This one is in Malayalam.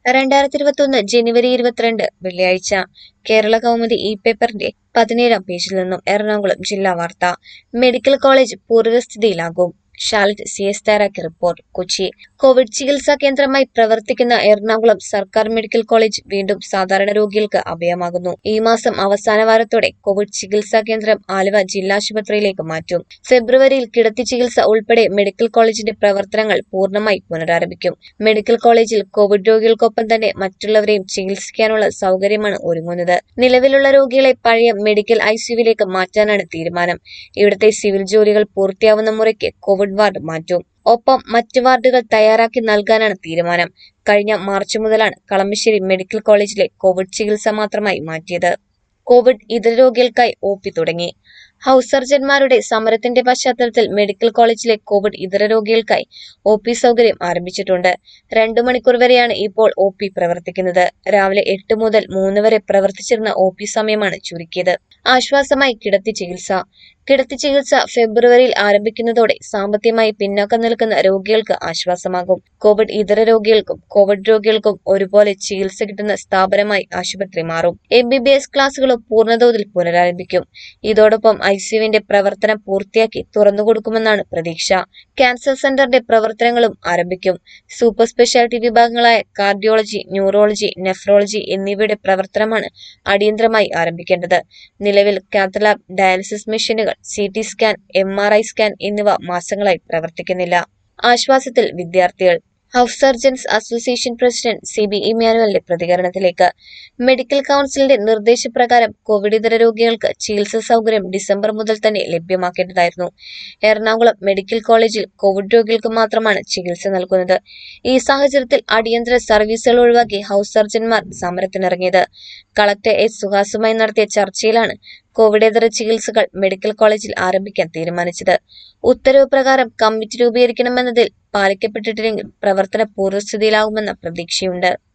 രണ്ടായിരത്തി ഇരുപത്തൊന്ന് ജനുവരി ഇരുപത്തിരണ്ട് വെള്ളിയാഴ്ച കേരള കൗമുദി ഇ പേപ്പറിന്റെ പതിനേഴാം പേജിൽ നിന്നും എറണാകുളം ജില്ലാ വാർത്ത മെഡിക്കൽ കോളേജ് പൂർവ്വസ്ഥിതിയിലാകും ഷാലറ്റ് സി എസ് തയ്യാറാക്കിയ റിപ്പോർട്ട് കൊച്ചി കോവിഡ് ചികിത്സാ കേന്ദ്രമായി പ്രവർത്തിക്കുന്ന എറണാകുളം സർക്കാർ മെഡിക്കൽ കോളേജ് വീണ്ടും സാധാരണ രോഗികൾക്ക് അഭയമാകുന്നു ഈ മാസം അവസാന വാരത്തോടെ കോവിഡ് ചികിത്സാ കേന്ദ്രം ആലുവ ജില്ലാശുപത്രിയിലേക്ക് മാറ്റും ഫെബ്രുവരിയിൽ കിടത്തി ചികിത്സ ഉൾപ്പെടെ മെഡിക്കൽ കോളേജിന്റെ പ്രവർത്തനങ്ങൾ പൂർണ്ണമായി പുനരാരംഭിക്കും മെഡിക്കൽ കോളേജിൽ കോവിഡ് രോഗികൾക്കൊപ്പം തന്നെ മറ്റുള്ളവരെയും ചികിത്സിക്കാനുള്ള സൗകര്യമാണ് ഒരുങ്ങുന്നത് നിലവിലുള്ള രോഗികളെ പഴയ മെഡിക്കൽ ഐസിയുവിലേക്ക് മാറ്റാനാണ് തീരുമാനം ഇവിടുത്തെ സിവിൽ ജോലികൾ പൂർത്തിയാവുന്ന മുറയ്ക്ക് കോവിഡ് വാർഡ് മാറ്റും ഒപ്പം മറ്റ് വാർഡുകൾ തയ്യാറാക്കി നൽകാനാണ് തീരുമാനം കഴിഞ്ഞ മാർച്ച് മുതലാണ് കളമശ്ശേരി മെഡിക്കൽ കോളേജിലെ കോവിഡ് ചികിത്സ മാത്രമായി മാറ്റിയത് കോവിഡ് ഇതര രോഗികൾക്കായി ഒ പി തുടങ്ങി ഹൗസ് സർജന്മാരുടെ സമരത്തിന്റെ പശ്ചാത്തലത്തിൽ മെഡിക്കൽ കോളേജിലെ കോവിഡ് ഇതര രോഗികൾക്കായി ഒ പി സൗകര്യം ആരംഭിച്ചിട്ടുണ്ട് രണ്ടു മണിക്കൂർ വരെയാണ് ഇപ്പോൾ ഒ പി പ്രവർത്തിക്കുന്നത് രാവിലെ എട്ട് മുതൽ മൂന്ന് വരെ പ്രവർത്തിച്ചിരുന്ന ഒ പി സമയമാണ് ചുരുക്കിയത് ആശ്വാസമായി കിടത്തി ചികിത്സ കിടത്തി ചികിത്സ ഫെബ്രുവരിയിൽ ആരംഭിക്കുന്നതോടെ സാമ്പത്തികമായി പിന്നോക്കം നിൽക്കുന്ന രോഗികൾക്ക് ആശ്വാസമാകും കോവിഡ് ഇതര രോഗികൾക്കും കോവിഡ് രോഗികൾക്കും ഒരുപോലെ ചികിത്സ കിട്ടുന്ന സ്ഥാപനമായി ആശുപത്രി മാറും എം ബി ബി എസ് ക്ലാസുകളും പൂർണ്ണതോതിൽ പുനരാരംഭിക്കും ഇതോടൊപ്പം ഐസിയുവിന്റെ പ്രവർത്തനം പൂർത്തിയാക്കി തുറന്നുകൊടുക്കുമെന്നാണ് പ്രതീക്ഷ ക്യാൻസർ സെന്ററിന്റെ പ്രവർത്തനങ്ങളും ആരംഭിക്കും സൂപ്പർ സ്പെഷ്യാലിറ്റി വിഭാഗങ്ങളായ കാർഡിയോളജി ന്യൂറോളജി നെഫ്രോളജി എന്നിവയുടെ പ്രവർത്തനമാണ് അടിയന്തരമായി ആരംഭിക്കേണ്ടത് നിലവിൽ കാത്തലാബ് ഡയാലിസിസ് മെഷീനുകൾ C T scan M R I scan എന്നിവ മാസങ്ങളായി പ്രവർത്തിക്കുന്നില്ല ആശ്വാസത്തിൽ വിദ്യാർത്ഥികൾ house surgeons association president C B ഇമാനുവലിന്റെ പ്രതികരണത്തിലേക്ക് മെഡിക്കൽ കൗൺസിലിന്റെ നിർദ്ദേശപ്രകാരം കോവിഡ് ഇതര രോഗികൾക്ക് ചികിത്സാ സൗകര്യം ഡിസംബർ മുതൽ തന്നെ ലഭ്യമാക്കേണ്ടതായിരുന്നു എറണാകുളം മെഡിക്കൽ കോളേജിൽ കോവിഡ് രോഗികൾക്ക് മാത്രമാണ് ചികിത്സ നൽകുന്നത് ഈ സാഹചര്യത്തിൽ അടിയന്തര സർവീസുകൾ ഒഴിവാക്കി ഹൗസ് സർജൻമാർ സമരത്തിനിറങ്ങിയത് കളക്ടർ എസ് സുഹാസുമായി നടത്തിയ ചർച്ചയിലാണ് കോവിഡേതര ചികിത്സകൾ മെഡിക്കൽ കോളേജിൽ ആരംഭിക്കാൻ തീരുമാനിച്ചത് ഉത്തരവ് പ്രകാരം കമ്മിറ്റി രൂപീകരിക്കണമെന്നതിൽ പാലിക്കപ്പെട്ടിട്ടില്ലെങ്കിൽ പ്രവർത്തന പൂർവ്വസ്ഥിതിയിലാകുമെന്ന പ്രതീക്ഷയുണ്ട്